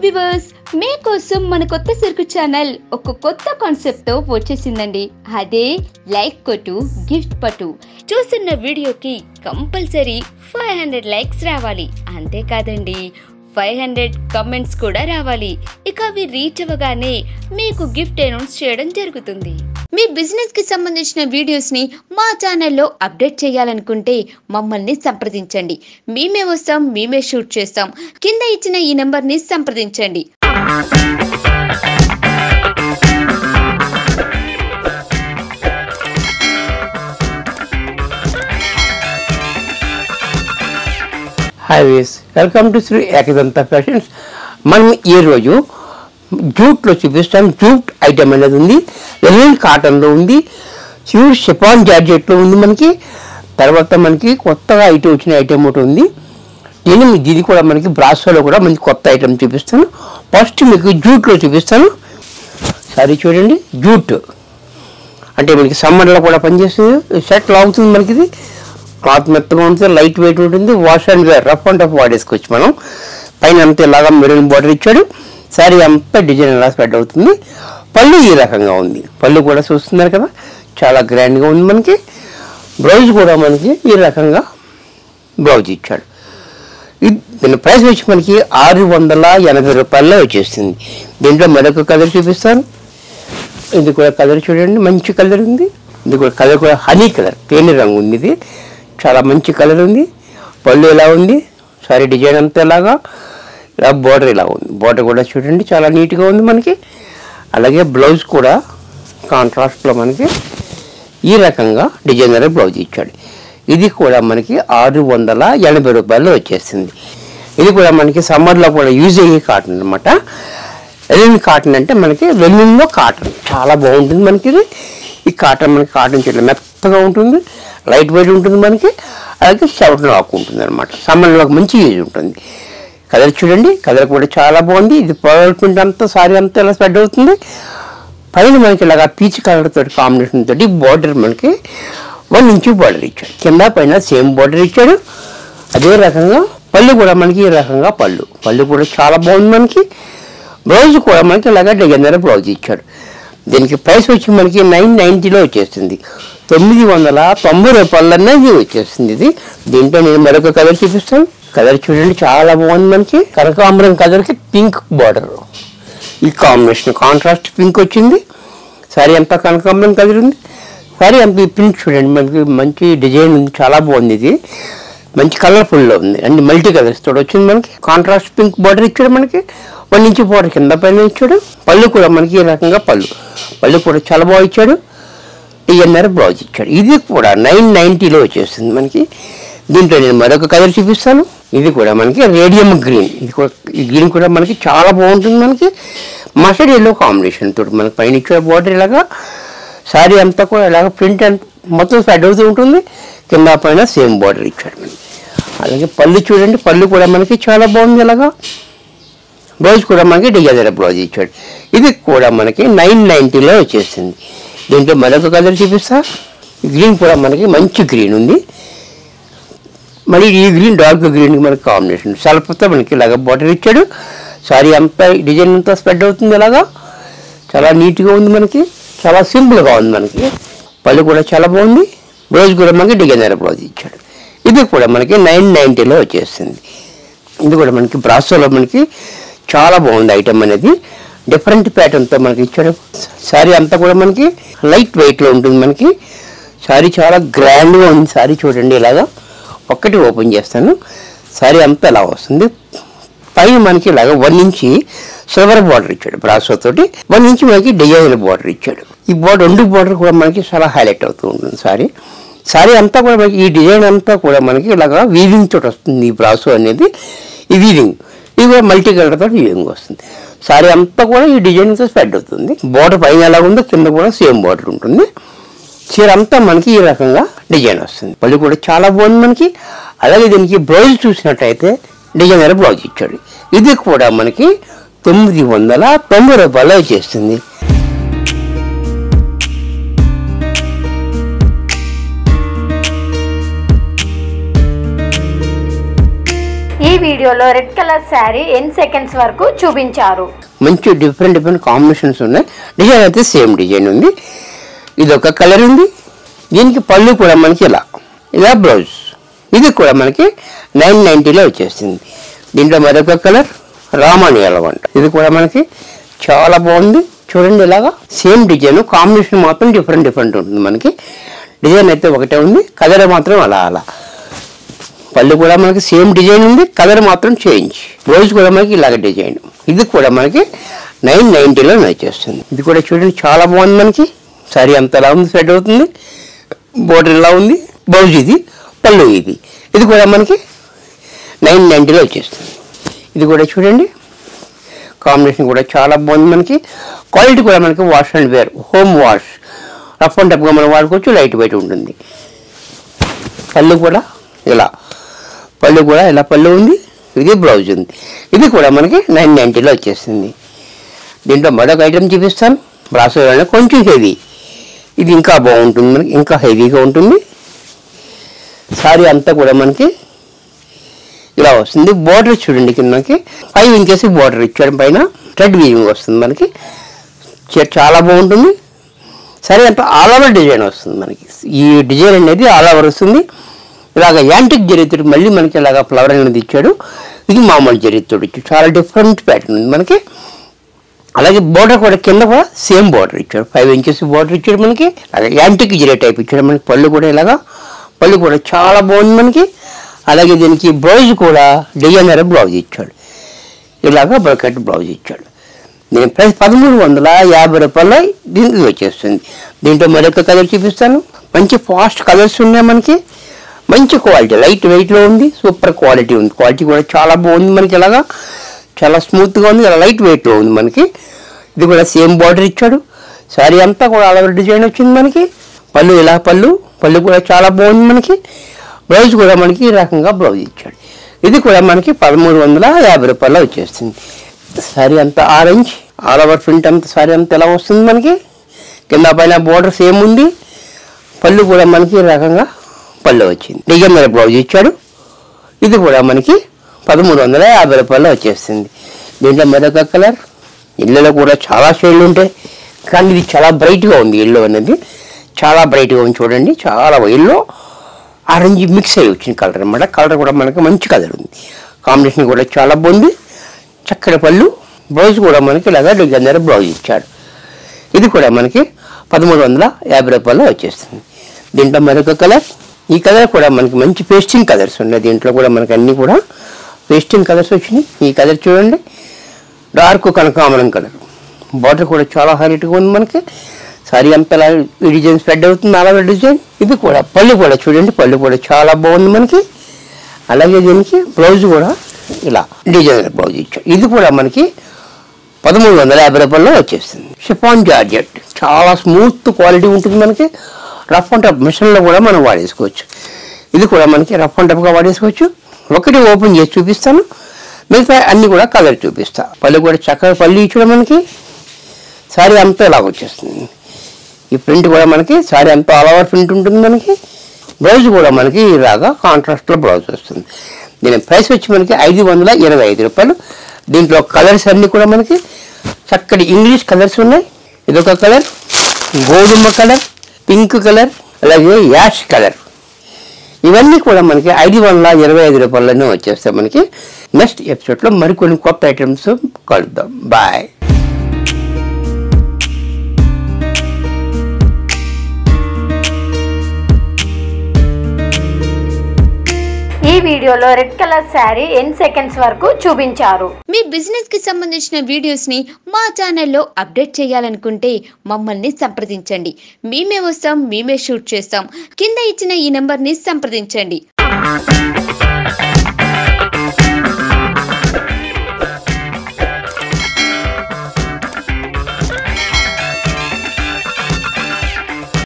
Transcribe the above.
viewers మీకోసం మన కొత్త సరుకు ఛానల్ ఒక కొత్త కాన్సెప్ట్ తో వచ్చేసిందండి అదే లైక్ కొట్టు గిఫ్ట్ పట్టు చూస్తున్న వీడియోకి కంపల్సరీ ఫైవ్ హండ్రెడ్ లైక్స్ రావాలి అంతేకాదండి ఫైవ్ హండ్రెడ్ కమెంట్స్ కూడా రావాలి ఇక అవి రీచ్ అవ్వగానే మీకు గిఫ్ట్ అనౌన్స్ చేయడం జరుగుతుంది మీ బిజినెస్ కి సంబంధించిన వీడియోస్ ని మా ఛానల్లో అప్డేట్ చేయాలనుకుంటే మమ్మల్ని సంప్రదించండి మేమే వస్తాం మేమే షూట్ చేస్తాం కింద ఇచ్చిన ఈ నెంబర్ ని సంప్రదించండి hi ways welcome to Shri Ekadanta Fashions మనం ఈరోజు జూట్లో చూపిస్తాం జూట్ ఐటమ్ అనేది ఉంది లెనిన్ కాటన్లో ఉంది ప్యూర్ షిఫాన్ జార్జెట్లో ఉంది మనకి తర్వాత మనకి కొత్తగా ఐటమ్ వచ్చిన ఐటమ్ ఒకటి ఉంది నేను మీకు ఇది కూడా మనకి బ్రాసోలో కూడా మంచి కొత్త ఐటమ్ చూపిస్తాను ఫస్ట్ మీకు జూట్లో చూపిస్తాను సారీ చూడండి జూట్ అంటే మనకి సమ్మర్లో కూడా పనిచేస్తుంది షర్ట్ లాగుతుంది మనకి ఇది క్లాత్ మెత్తగా ఉంటుంది లైట్ వెయిట్ ఉంటుంది wash and wear rough and rough వాడేసుకోవచ్చు మనం పైన అంతా ఇలాగా మెరూన్ బార్డర్ ఇచ్చాడు శారీ అంతా డిజైన్ ఎలా స్ప్రెడ్ అవుతుంది పళ్ళు ఈ రకంగా ఉంది పళ్ళు కూడా చూస్తున్నారు కదా చాలా గ్రాండ్గా ఉంది మనకి బ్లౌజ్ కూడా మనకి ఈ రకంగా బ్లౌజ్ ఇచ్చాడు ఇది- దీని ప్రైస్ వచ్చి మనకి ఆరు వందల ఎనభై రూపాయల్లో వచ్చేస్తుంది దీంట్లో మరొక కలర్ చూపిస్తాను ఇది కూడా కలర్ చూడండి మంచి కలర్ ఉంది ఇది కూడా కలర్ కూడా హనీ కలర్ తేనె రంగు ఉంది ఇది చాలా మంచి కలర్ ఉంది పళ్ళు ఎలా ఉంది సారీ డిజైన్ అంతా ఎలాగా ఇలా బోర్డర్ ఇలా ఉంది బోర్డర్ కూడా చూడండి చాలా నీట్గా ఉంది మనకి అలాగే బ్లౌజ్ కూడా కాంట్రాస్ట్లో మనకి ఈ రకంగా డిజైనర్ బ్లౌజ్ ఇచ్చాడు ఇది కూడా మనకి ఆరు వందల ఎనభై రూపాయలు వచ్చేసింది ఇది కూడా మనకి సమ్మర్లో కూడా యూజ్ అయ్యే కాటన్ అనమాట లెనిన్ కాటన్ అంటే మనకి లెనిన్లో కాటన్ చాలా బాగుంటుంది మనకి ఇది ఈ కాటన్ మనకి కాటన్ చెట్లు మెత్తగా ఉంటుంది లైట్ వెయిట్ ఉంటుంది మనకి అలాగే చెవటం ఆకు ఉంటుంది అనమాట సమ్మర్లో మంచి యూజ్ ఉంటుంది కలర్ చూడండి కలర్ కూడా చాలా బాగుంది ఇది పవర్ ప్రింట్ అంతా సారీ అంతా ఇలా స్ప్రెడ్ అవుతుంది పైన మనకి ఇలాగా పీచ్ కలర్ తోటి కాంబినేషన్ తోటి బార్డర్ మనకి వన్ ఇంచు బార్డర్ ఇచ్చాడు కింద పైన సేమ్ బార్డర్ ఇచ్చాడు అదే రకంగా పళ్ళు కూడా మనకి ఈ రకంగా పళ్ళు పళ్ళు కూడా చాలా బాగుంది మనకి బ్లౌజ్ కూడా మనకి ఇలాగా డిజైనర్ బ్లౌజ్ ఇచ్చాడు దీనికి ప్రైస్ వచ్చి మనకి నైన్ నైంటీలో వచ్చేస్తుంది తొమ్మిది వందల తొంభై రూపాయలనే ఇది వచ్చేస్తుంది ఇది దీంట్లో నేను మరొక కలర్ చూపిస్తాను కలర్ చూడండి చాలా బాగుంది మనకి కనకాంబరం కలర్కి పింక్ బార్డర్ ఈ కాంబినేషన్ కాంట్రాస్ట్ పింక్ వచ్చింది సారీ అంతా కనకాంబరం కలర్ ఉంది సారీ అంత ఈ ప్రింట్ చూడండి మనకి మంచి డిజైన్ ఉంది చాలా బాగుంది ఇది మంచి కలర్ఫుల్లో ఉంది అన్ని మల్టీ కలర్స్ తోటి వచ్చింది మనకి కాంట్రాస్ట్ పింక్ బార్డర్ ఇచ్చాడు మనకి వన్ ఇంచ్ బార్డర్ కింద పైన ఇచ్చాడు పళ్ళు కూడా మనకి ఈ రకంగా పళ్ళు పళ్ళు కూడా చాలా బాగా ఇచ్చాడు టీఎన్ఆర్ బ్లౌజ్ ఇచ్చాడు ఇది కూడా నైన్ నైంటీలో వచ్చేస్తుంది మనకి దీంట్లో నేను మరొక కలర్ చూపిస్తాను ఇది కూడా మనకి రేడియం గ్రీన్ ఇది కూడా ఈ గ్రీన్ కూడా మనకి చాలా బాగుంటుంది మనకి మస్టర్డ్ ఎల్లో కాంబినేషన్ తోటి మనకి పైన ఇచ్చే బార్డర్ ఇలాగా సారీ అంతా కూడా ఇలాగ ప్రింట్ అంత మొత్తం స్ప్రెడ్ అవుతూ ఉంటుంది కింద పైన సేమ్ బార్డర్ ఇచ్చాడు మనకి అలాగే పళ్ళు చూడండి పళ్ళు కూడా మనకి చాలా బాగుంది ఇలాగా బ్లౌజ్ కూడా మనకి డిజైనర్ బ్లౌజ్ ఇచ్చాడు ఇది కూడా మనకి నైన్ నైంటీలో వచ్చేసింది దీంట్లో మరొక కలర్ చూపిస్తా గ్రీన్ కూడా మనకి మంచి గ్రీన్ ఉంది మళ్ళీ ఈ గ్రీన్ డార్క్ గ్రీన్ మనకి కాంబినేషన్ సల్పతో మనకి ఇలాగ బార్డర్ ఇచ్చాడు సారీ అంతా డిజైన్ అంతా స్ప్రెడ్ అవుతుంది ఇలాగా చాలా నీట్గా ఉంది మనకి చాలా సింపుల్గా ఉంది మనకి పళ్ళు కూడా చాలా బాగుంది బ్లౌజ్ కూడా మనకి డిజైనర్ బ్లౌజ్ ఇచ్చాడు ఇది కూడా మనకి నైన్ నైంటీలో వచ్చేస్తుంది ఇది కూడా మనకి బ్రాసోలో మనకి చాలా బాగుంది ఐటమ్ అనేది డిఫరెంట్ ప్యాటర్న్తో మనకి ఇచ్చాడు శారీ అంతా కూడా మనకి లైట్ వెయిట్లో ఉంటుంది మనకి శారీ చాలా గ్రాండ్గా ఉంది శారీ చూడండి ఇలాగా ఒక్కటి ఓపెన్ చేస్తాను శారీ అంతా ఇలా వస్తుంది పైన మనకి ఇలాగ వన్ ఇంచి సిల్వర్ బార్డర్ ఇచ్చాడు బ్రాసో తోటి వన్ ఇంచ్ మనకి డిజైన్ బార్డర్ ఇచ్చాడు ఈ బార్డర్ రెండు బార్డర్ కూడా మనకి చాలా హైలైట్ అవుతూ ఉంటుంది సారీ సారీ అంతా కూడా మనకి ఈ డిజైన్ అంతా కూడా మనకి ఇలాగా వీవింగ్ తోటి వస్తుంది ఈ బ్రాసో అనేది ఈ వీవింగ్ ఇది కూడా మల్టీ కలర్ తోటి వీవింగ్ వస్తుంది సారీ అంతా కూడా ఈ డిజైన్తో స్ప్రెడ్ అవుతుంది బార్డర్ పైన ఎలా ఉందో కింద కూడా సేమ్ బార్డర్ ఉంటుంది చీర అంతా మనకి ఈ రకంగా డిజైన్ వస్తుంది పళ్ళు కూడా చాలా బాగుంది మనకి అలాగే దీనికి బ్లౌజ్ చూసినట్టయితే డిజైనర్ బ్లౌజ్ ఇచ్చాడు ఇది కూడా మనకి తొమ్మిది వందల తొంభై రూపాయలు వచ్చేస్తుంది ఈ వీడియో వీడియోలో red colour sari N seconds వరకు చూపించారు మంచి డిఫరెంట్ డిఫరెంట్ కాంబినేషన్స్ ఉన్నాయి డిజైన్ అయితే సేమ్ డిజైన్ ఉంది ఇది ఒక కలర్ ఉంది దీనికి పళ్ళు కూడా మనకి ఇలా ఇలా బ్లౌజ్ ఇది కూడా మనకి నైన్ నైంటీలో వచ్చేస్తుంది దీంట్లో మరొక కలర్ రామాని ఎలవంట ఇది కూడా మనకి చాలా బాగుంది చూడండి ఇలాగా సేమ్ డిజైన్ కాంబినేషన్ మాత్రం డిఫరెంట్ డిఫరెంట్ ఉంటుంది మనకి డిజైన్ అయితే ఒకటే ఉంది కలర్ మాత్రం అలా అలా పళ్ళు కూడా మనకి సేమ్ డిజైన్ ఉంది కలర్ మాత్రం చేంజ్ బ్లౌజ్ కూడా మనకి ఇలాగ డిజైన్ ఇది కూడా మనకి నైన్ నైంటీలో వచ్చేస్తుంది ఇది కూడా చూడండి చాలా బాగుంది మనకి సారీ అంత ఎలా ఉంది సెట్ అవుతుంది బోర్డర్ ఇలా ఉంది బ్లౌజ్ ఇది పళ్ళు ఇది ఇది కూడా మనకి నైన్ నైంటీలో వచ్చేస్తుంది ఇది కూడా చూడండి కాంబినేషన్ కూడా చాలా బాగుంది మనకి క్వాలిటీ కూడా మనకి wash and wear home wash rough and టఫ్గా మనం వాడుకోవచ్చు లైట్ వెయిట్ ఉంటుంది పళ్ళు కూడా ఇలా పళ్ళు కూడా ఇలా పళ్ళు ఉంది ఇది బ్లౌజ్ ఉంది ఇది కూడా మనకి నైన్ నైంటీలో వచ్చేస్తుంది దీంట్లో మరొక ఐటెం చూపిస్తాను బ్రాసోలో కొంచెం హెవీ ఇది ఇంకా బాగుంటుంది మనకి ఇంకా హెవీగా ఉంటుంది సారీ అంతా కూడా మనకి ఇలా వస్తుంది బోర్డర్ చూడండి కిందకి ఫైవ్ ఇంచెస్ బోర్డర్ ఇచ్చాడు పైన థ్రెడ్ వీవింగ్ వస్తుంది మనకి చే- చాలా బాగుంటుంది సరే అంత ఆల్ ఓవర్ డిజైన్ వస్తుంది మనకి ఈ డిజైన్ అనేది ఆల్ ఓవర్ వస్తుంది ఇలాగ యాంటిక్ జరీతుడు మళ్ళీ మనకి ఇలాగ ఫ్లవర్ అనేది ఇచ్చాడు ఇది మామూలు జరీతుడు ఇచ్చాడు చాలా డిఫరెంట్ ప్యాటర్న్ ఉంది మనకి అలాగే బోర్డర్ కూడా కింద కూడా సేమ్ బోర్డర్ ఇచ్చాడు ఫైవ్ ఇంచెస్ బోర్డర్ ఇచ్చాడు మనకి అలాగే యాంటిక్ జిరే టైప్ ఇచ్చాడు మనకి పళ్ళు కూడా ఇలాగా పళ్ళు కూడా చాలా బాగుంది మనకి అలాగే దీనికి బ్లౌజ్ కూడా డిజైనర్ బ్లౌజ్ ఇచ్చాడు ఇలాగా బ్రకెట్ బ్లౌజ్ ఇచ్చాడు దీని ప్రైస్ పదమూడు వందల యాభై రూపాయలు దీనికి వచ్చేస్తుంది దీంట్లో మరొక కలర్ చూపిస్తాను మంచి ఫాస్ట్ కలర్స్ ఉన్నాయి మనకి మంచి క్వాలిటీ లైట్ వెయిట్లో ఉంది సూపర్ క్వాలిటీ ఉంది క్వాలిటీ కూడా చాలా బాగుంది మనకి ఇలాగా చాలా స్మూత్గా ఉంది ఇలా లైట్ వెయిట్లో ఉంది మనకి ఇది కూడా సేమ్ బార్డర్ ఇచ్చాడు శారీ అంతా కూడా అలవర్ డిజైన్ వచ్చింది మనకి పళ్ళు ఇలా పళ్ళు పళ్ళు కూడా చాలా బాగుంది మనకి బ్లౌజ్ కూడా మనకి ఈ రకంగా బ్లౌజ్ ఇచ్చాడు ఇది కూడా మనకి పదమూడు వందల యాభై రూపాయలు వచ్చేస్తుంది సారీ అంతా ఆరెంజ్ ఆల్ ఓవర్ ప్రింట్ అంతా సారీ అంతా ఎలా వస్తుంది మనకి కింద పైన బోర్డర్ సేమ్ ఉంది పళ్ళు కూడా మనకి ఈ రకంగా పళ్ళు వచ్చింది డిజైనర్ బ్లౌజ్ ఇచ్చాడు ఇది కూడా మనకి పదమూడు వందల యాభై రూపాయలు వచ్చేస్తుంది దీంట్లో మరొక కలర్ ఇళ్ళలో కూడా చాలా షేడ్లు ఉంటాయి కానీ ఇది చాలా బ్రైట్గా ఉంది ఎల్లో అనేది చాలా బ్రైట్గా ఉంది చూడండి చాలా ఎల్లో ఆరెంజ్ మిక్స్ అయ్యి వచ్చిన కలర్ అనమాట కలర్ కూడా మనకి మంచి కలర్ ఉంది కాంబినేషన్ కూడా చాలా బాగుంది చక్కటి పళ్ళు బ్లౌజ్ కూడా మనకి ఇలాగా డిజైనర్ బ్లౌజ్ ఇచ్చాడు ఇది కూడా మనకి పదమూడు వందల యాభై రూపాయలు వచ్చేస్తుంది దీంట్లో మరొక కలర్ ఈ కలర్ కూడా మనకి మంచి పేస్టింగ్ కలర్స్ ఉన్నాయి దీంట్లో కూడా మనకి అన్నీ కూడా పేస్టింగ్ కలర్స్ వచ్చినాయి ఈ కలర్ చూడండి డార్క్ కనకామరం కలర్ బార్డర్ కూడా చాలా హైలైట్గా ఉంది మనకి సారీ అంతా ఇలా ఈ డిజైన్ స్ప్రెడ్ అవుతుంది అలాగే డిజైన్ ఇది కూడా పళ్ళు కూడా చూడండి పళ్ళు కూడా చాలా బాగుంది మనకి అలాగే దీనికి బ్లౌజ్ కూడా ఇలా డిజైనర్ బ్లౌజ్ ఇచ్చాడు ఇది కూడా మనకి పదమూడు వందల యాభై రూపాయల్లో వచ్చేస్తుంది షిఫాన్ జార్జెట్ చాలా స్మూత్ క్వాలిటీ ఉంటుంది మనకి రఫ్ అండ్ టఫ్ మిషన్లో కూడా మనం వాడేసుకోవచ్చు ఇది కూడా మనకి రఫ్ అండ్ టఫ్గా వాడేసుకోవచ్చు ఒకటి ఓపెన్ చేసి చూపిస్తాను మిగతా అన్ని కూడా కలర్ చూపిస్తా పళ్ళు కూడా చక్కగా పళ్ళు ఇచ్చడం మనకి సారీ అంతా ఇలాగ వచ్చేస్తుంది ఈ ప్రింట్ కూడా మనకి సారీ అంతా ఆల్ ఓవర్ ప్రింట్ ఉంటుంది మనకి బ్లౌజ్ కూడా మనకి ఇలాగా కాంట్రాస్ట్లో బ్లౌజ్ వస్తుంది దీని ప్రైస్ వచ్చి మనకి ఐదు వందల ఇరవై ఐదు రూపాయలు దీంట్లో కలర్స్ అన్నీ కూడా మనకి చక్కటి ఇంగ్లీష్ కలర్స్ ఉన్నాయి ఇదొక కలర్ గోధుమ కలర్ పింక్ కలర్ అలాగే యాష్ కలర్ ఇవన్నీ కూడా మనకి ఐదు వందల ఇరవై ఐదు రూపాయలనే వచ్చేస్తాయి మనకి నెక్స్ట్ ఎపిసోడ్లో మరికొన్ని కొత్త ఐటమ్స్ కలుద్దాం బాయ్ ఈ వీడియోలో red colour sari N seconds వరకు చూపించారు మీ బిజినెస్ కి సంబంధించిన వీడియోస్ ని మా ఛానల్లో అప్డేట్ చేయాలనుకుంటే మమ్మల్ని సంప్రదించండి మేమే వస్తాం మేమే షూట్ చేస్తాం కింద ఇచ్చిన ఈ నెంబర్ ని సంప్రదించండి